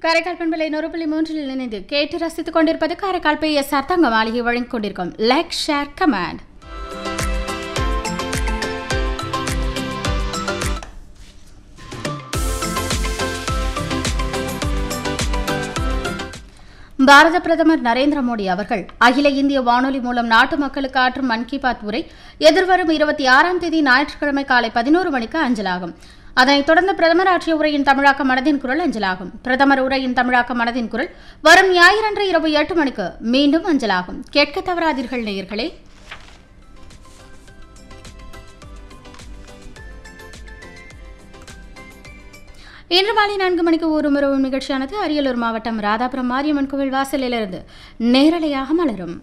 காரைக்கால் பண்பலை நூறு புள்ளி மூன்றில் இணைந்து கேட்டு ரசித்துக் கொண்டிருப்பது காரைக்கால் பை எஸ் தங்க மாளிகை வழங்கிக் கொண்டிருக்கும் லைக் ஷேர் கமாண்ட் பாரத பிரதமர் நரேந்திர மோடி அவர்கள் அகில இந்திய வானொலி மூலம் நாட்டு மக்களுக்கு ஆற்றும் மன் கி பாத் உரை எதிர்வரும் இருபத்தி ஆறாம் தேதி ஞாயிற்றுக்கிழமை காலை பதினோரு மணிக்கு அஞ்சலாகும் அதனைத் தொடர்ந்து பிரதமர் ஆற்றிய உரையின் தமிழாக்க மனதின் குரல் அஞ்சலாகும் பிரதமர் உரையின் தமிழாக்க மனதின் குரல் வரும் ஞாயிறன்று இரவு எட்டு மணிக்கு மீண்டும் அஞ்சலாகும் கேட்க தவறாதீர்கள் நேயர்களே இன்று மாலை நான்கு மணிக்கு ஒரு முறவு நிகழ்ச்சியானது அரியலூர் மாவட்டம் ராதாபுரம் மாரியம்மன் கோவில் வாசலிலிருந்து நேரலையாக மலரும்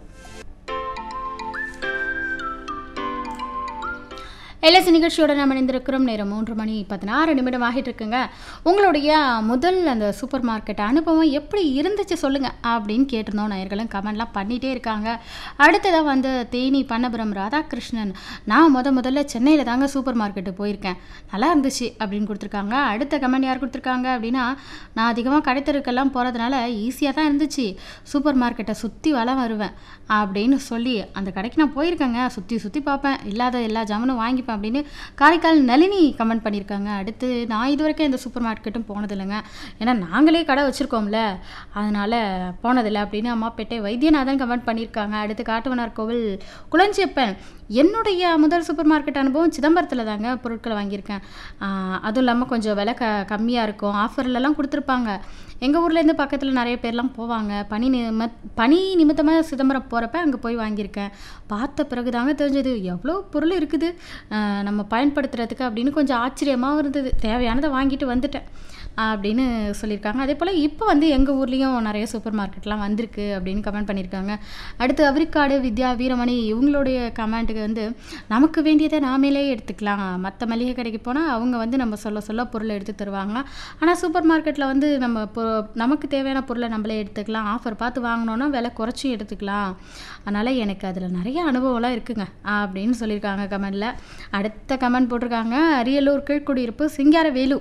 எல்எஸ் நிகழ்ச்சியோட நாம் இணைந்திருக்கிறோம் நேரம் மூன்று மணி பதினாறு நிமிடம் ஆகிட்டு இருக்குங்க உங்களுடைய முதல் அந்த சூப்பர் மார்க்கெட் அனுபவம் எப்படி இருந்துச்சு சொல்லுங்க அப்படின்னு கேட்டிருந்தோம் நேயர்களும் கமெண்ட்லாம் பண்ணிகிட்டே இருக்காங்க அடுத்ததாக வந்து தேனி பண்ணபுரம் ராதாகிருஷ்ணன் நான் முத முதல்ல சென்னையில் தாங்க சூப்பர் மார்க்கெட்டு போயிருக்கேன் நல்லா இருந்துச்சு அப்படின்னு கொடுத்துருக்காங்க அடுத்த கமெண்ட் யார் கொடுத்துருக்காங்க அப்படின்னா நான் அதிகமாக கடைத்தெருக்கெல்லாம் போகிறதுனால ஈஸியாக தான் இருந்துச்சு சூப்பர் மார்க்கெட்டை சுற்றி வளம் வருவேன் அப்படின்னு சொல்லி அந்த கடைக்கு நான் போயிருக்கேங்க சுற்றி சுற்றி பார்ப்பேன் இல்லாத எல்லா ஜாமனும் வாங்கிப்பேன் அப்படின்னு காரைக்கால் நளினி கமெண்ட் பண்ணியிருக்காங்க அடுத்து நான் இது வரைக்கும் இந்த சூப்பர் மார்க்கெட்டும் போனதில்லைங்க ஏன்னா நாங்களே கடை வச்சுருக்கோம்ல அதனால் போனதில்லை அப்படின்னு அம்மாப்பேட்டை வைத்தியநாதன் கமெண்ட் பண்ணியிருக்காங்க அடுத்து காட்டுவனார் கோவில் குளஞ்சியப்பன் என்னுடைய முதல் சூப்பர் மார்க்கெட் அனுபவம் சிதம்பரத்தில் தாங்க பொருட்களை வாங்கியிருக்கேன் ஆஹ் அதுவும் இல்லாமல் கொஞ்சம் விலை க கம்மியாக இருக்கும் ஆஃபர்லலாம் கொடுத்துருப்பாங்க எங்கள் ஊர்லேருந்து பக்கத்தில் நிறைய பேர்லாம் போவாங்க பனி நிம பனி நிமித்தமாக சிதம்பரம் போகிறப்ப அங்கே போய் வாங்கியிருக்கேன் பார்த்த பிறகு தாங்க தெரிஞ்சது எவ்வளோ பொருள் இருக்குது ஆஹ் நம்ம பயன்படுத்துறதுக்கு அப்படின்னு கொஞ்சம் ஆச்சரியமாகவும் இருந்தது தேவையானதை வாங்கிட்டு வந்துட்டேன் அப்படின்னு சொல்லியிருக்காங்க அதே போல் இப்போ வந்து எங்கள் ஊர்லேயும் நிறைய சூப்பர் மார்க்கெட்லாம் வந்திருக்கு அப்படின்னு கமெண்ட் பண்ணியிருக்காங்க அடுத்து அவரிக்காடு வித்யா வீரமணி இவங்களுடைய கமெண்ட்டுக்கு வந்து நமக்கு வேண்டியதை நாமளே எடுத்துக்கலாம் மற்ற மளிகை கடைக்கு போனால் அவங்க வந்து நம்ம சொல்ல சொல்ல பொருளை எடுத்து தருவாங்க ஆனால் சூப்பர் மார்க்கெட்டில் வந்து நம்ம பொ நமக்கு தேவையான பொருளை நம்மளே எடுத்துக்கலாம் ஆஃபர் பார்த்து வாங்கினோன்னா விலை குறைச்சும் எடுத்துக்கலாம் அதனால் எனக்கு அதில் நிறைய அனுபவம்லாம் இருக்குங்க அப்படின்னு சொல்லியிருக்காங்க கமெண்டில் அடுத்த கமெண்ட் போட்டிருக்காங்க அரியலூர் கீழ்குடியிருப்பு சிங்காரவேலு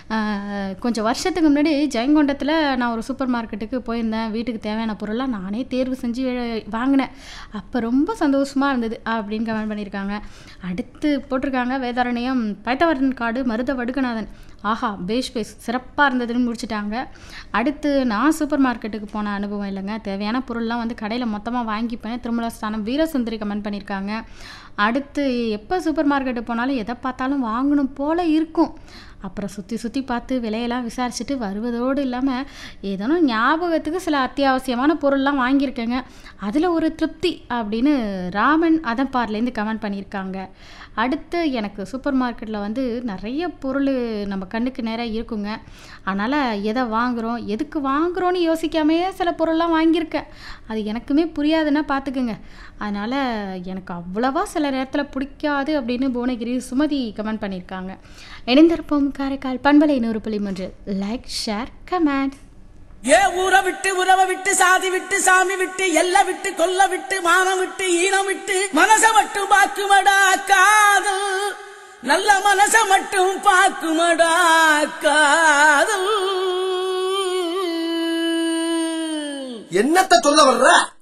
ஆஹ் கொஞ்சம் வருஷத்துக்கு முன்னாடி ஜெயங்கொண்டத்தில் நான் ஒரு சூப்பர் மார்க்கெட்டுக்கு போயிருந்தேன் வீட்டுக்கு தேவையான பொருளாக நானே தேர்வு செஞ்சு வாங்கினேன் அப்போ ரொம்ப சந்தோஷமாக இருந்தது அப்படின்னு கமெண்ட் பண்ணியிருக்காங்க அடுத்து போட்டிருக்காங்க வேதாரண்யம் பைத்தவரன் காடு மருத வடுகநாதன் ஆஹா பேஷ் பேஸ் சிறப்பாக இருந்ததுன்னு முடிச்சிட்டாங்க அடுத்து நான் சூப்பர் மார்க்கெட்டுக்கு போன அனுபவம் இல்லைங்க தேவையான பொருள்லாம் வந்து கடையில் மொத்தமாக வாங்கிப்பேன் திருமலா ஸ்தானம் வீரசுந்தரி கமெண்ட் பண்ணியிருக்காங்க அடுத்து எப்போ சூப்பர் மார்க்கெட்டு போனாலும் எதை பார்த்தாலும் வாங்கணும் போல் இருக்கும் அப்புறம் சுற்றி சுற்றி பார்த்து விலையெல்லாம் விசாரிச்சுட்டு வருவதோடு இல்லாமல் ஏதேனும் ஞாபகத்துக்கு சில அத்தியாவசியமான பொருள்லாம் வாங்கியிருக்கேங்க அதில் ஒரு திருப்தி அப்படின்னு ராமன் அதம்பார்லேருந்து கமெண்ட் பண்ணியிருக்காங்க அடுத்து எனக்கு சூப்பர் மார்க்கெட்டில் வந்து நிறைய பொருள் நம்ம கண்ணுக்கு நேராக இருக்குங்க அதனால் எதை வாங்குகிறோம் எதுக்கு வாங்குகிறோன்னு யோசிக்காமையே சில பொருள்லாம் வாங்கியிருக்கேன் அது எனக்குமே புரியாதுன்னா பார்த்துக்குங்க அதனால் எனக்கு அவ்வளவா சில நேரத்தில் பிடிக்காது அப்படின்னு புவனகிரி சுமதி கமெண்ட் பண்ணியிருக்காங்க இணைந்திருப்போம் காரைக்கால் பண்பலை நூறு புள்ளி மூன்று லைக் ஷேர் கமெண்ட் ஏ ஊரை விட்டு உறவை விட்டு சாதி விட்டு சாமி விட்டு எல்லை விட்டு கொல்ல விட்டு மானம் விட்டு ஈனம் விட்டு மனச மட்டும் பாக்குமடா காதல் நல்ல மனச மட்டும் பாக்குமடா காதல் என்னத்த சொல்ல வர்ற